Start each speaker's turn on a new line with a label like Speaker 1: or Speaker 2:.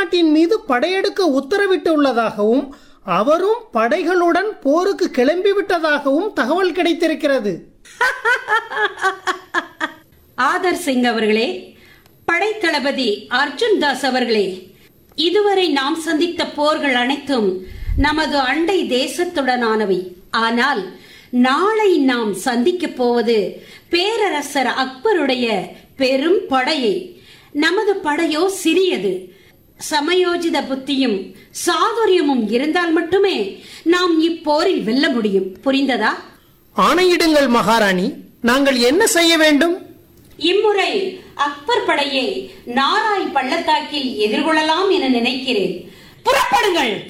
Speaker 1: நாட்டின் மீது படையெடுக்க உத்தரவிட்டுள்ளதாகவும் அவரும் படைகளுடன் போருக்கு கிளம்பிவிட்டதாகவும் தகவல் கிடைத்திருக்கிறது
Speaker 2: ஆதர் சிங் அவர்களே படைத்தளபதி அர்ஜுன் தாஸ் அவர்களே இதுவரை நாம் சந்தித்த போர்கள் அனைத்தும் நமது அண்டை தேசத்துடனானவை ஆனால் நாளை நாம் சந்திக்க போவது பேரரசர் அக்பருடைய பெரும் படையை நமது படையோ சிறியது சமயோஜித புத்தியும் சாதுரியமும் இருந்தால் மட்டுமே நாம் இப்போரில் வெல்ல முடியும் புரிந்ததா
Speaker 1: ஆணையிடுங்கள் மகாராணி நாங்கள் என்ன செய்ய வேண்டும்
Speaker 2: இம்முறை அக்பர் படையை நாராய் பள்ளத்தாக்கில் எதிர்கொள்ளலாம் என நினைக்கிறேன் புறப்படுங்கள்